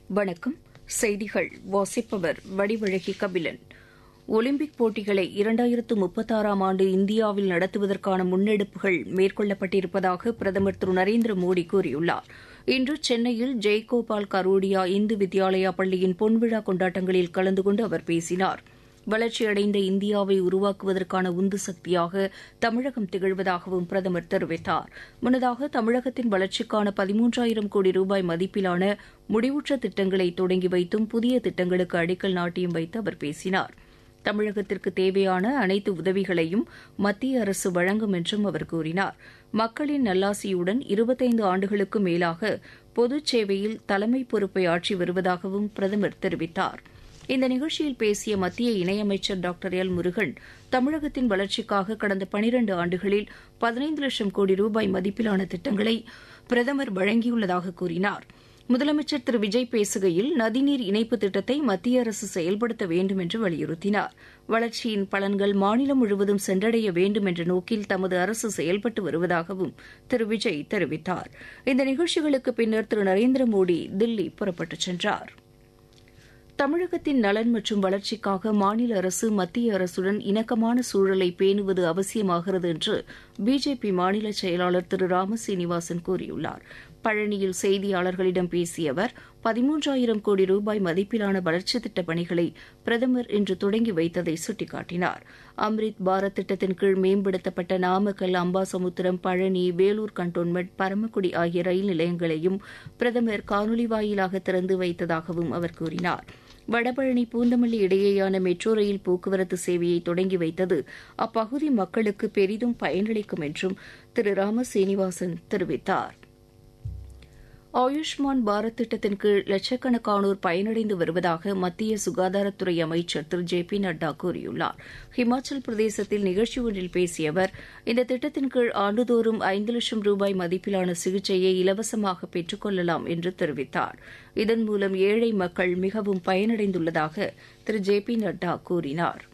வணக்கம் செய்திகள் வாசிப்பவர் வடிவழகி கபிலன் ஒலிம்பிக் போட்டிகளை இரண்டாயிரத்து முப்பத்தாறாம் ஆண்டு இந்தியாவில் நடத்துவதற்கான முன்னெடுப்புகள் மேற்கொள்ளப்பட்டிருப்பதாக பிரதமர் திரு நரேந்திர மோடி கூறியுள்ளார் இன்று சென்னையில் ஜெய்கோபால் கரோடியா இந்து வித்யாலயா பள்ளியின் பொன்விழா கொண்டாட்டங்களில் கலந்து கொண்டு அவர் பேசினார் வளர்ச்சியடைந்த இந்தியாவை உருவாக்குவதற்கான உந்து சக்தியாக தமிழகம் திகழ்வதாகவும் பிரதமர் தெரிவித்தார் முன்னதாக தமிழகத்தின் வளர்ச்சிக்கான பதிமூன்றாயிரம் கோடி ரூபாய் மதிப்பிலான முடிவுற்ற திட்டங்களை தொடங்கி வைத்தும் புதிய திட்டங்களுக்கு அடிக்கல் நாட்டியும் வைத்து அவர் பேசினார் தமிழகத்திற்கு தேவையான அனைத்து உதவிகளையும் மத்திய அரசு வழங்கும் என்றும் அவர் கூறினார் மக்களின் நல்லாசியுடன் இருபத்தைந்து ஆண்டுகளுக்கு மேலாக பொதுச் சேவையில் தலைமை பொறுப்பை ஆற்றி வருவதாகவும் பிரதமர் தெரிவித்தார் இந்த நிகழ்ச்சியில் பேசிய மத்திய இணையமைச்சர் டாக்டர் எல் முருகன் தமிழகத்தின் வளர்ச்சிக்காக கடந்த பனிரண்டு ஆண்டுகளில் பதினைந்து லட்சம் கோடி ரூபாய் மதிப்பிலான திட்டங்களை பிரதமர் வழங்கியுள்ளதாக கூறினார் முதலமைச்சர் திரு விஜய் பேசுகையில் நதிநீர் இணைப்பு திட்டத்தை மத்திய அரசு செயல்படுத்த வேண்டும் என்று வலியுறுத்தினார் வளர்ச்சியின் பலன்கள் மாநிலம் முழுவதும் சென்றடைய வேண்டும் என்ற நோக்கில் தமது அரசு செயல்பட்டு வருவதாகவும் திரு விஜய் தெரிவித்தார் இந்த நிகழ்ச்சிகளுக்கு பின்னர் திரு நரேந்திர மோடி தில்லி புறப்பட்டுச் சென்றார் தமிழகத்தின் நலன் மற்றும் வளர்ச்சிக்காக மாநில அரசு மத்திய அரசுடன் இணக்கமான சூழலை பேணுவது அவசியமாகிறது என்று பிஜேபி மாநில செயலாளர் திரு ராமசீனிவாசன் கூறியுள்ளார் பழனியில் செய்தியாளர்களிடம் பேசிய அவர் பதிமூன்றாயிரம் கோடி ரூபாய் மதிப்பிலான வளர்ச்சித் திட்டப் பணிகளை பிரதமர் இன்று தொடங்கி வைத்ததை சுட்டிக்காட்டினார் அம்ரித் பாரத் திட்டத்தின் கீழ் மேம்படுத்தப்பட்ட நாமக்கல் அம்பாசமுத்திரம் பழனி வேலூர் கண்டோன்மெண்ட் பரமக்குடி ஆகிய ரயில் நிலையங்களையும் பிரதமர் காணொலி வாயிலாக திறந்து வைத்ததாகவும் அவர் கூறினார் வடபழனி பூந்தமல்லி இடையேயான மெட்ரோ ரயில் போக்குவரத்து சேவையை தொடங்கி வைத்தது அப்பகுதி மக்களுக்கு பெரிதும் பயனளிக்கும் என்றும் திரு ராமசீனிவாசன் தெரிவித்தார் ஆயுஷ்மான் பாரத் திட்டத்தின் கீழ் லட்சக்கணக்கானோர் பயனடைந்து வருவதாக மத்திய சுகாதாரத்துறை அமைச்சர் திரு ஜே பி நட்டா கூறியுள்ளார் ஹிமாச்சல் பிரதேசத்தில் நிகழ்ச்சி ஒன்றில் பேசிய அவர் இந்த திட்டத்தின் கீழ் ஆண்டுதோறும் ஐந்து லட்சம் ரூபாய் மதிப்பிலான சிகிச்சையை இலவசமாக பெற்றுக் கொள்ளலாம் என்று தெரிவித்தார் இதன் மூலம் ஏழை மக்கள் மிகவும் பயனடைந்துள்ளதாக திரு ஜே பி நட்டா கூறினாா்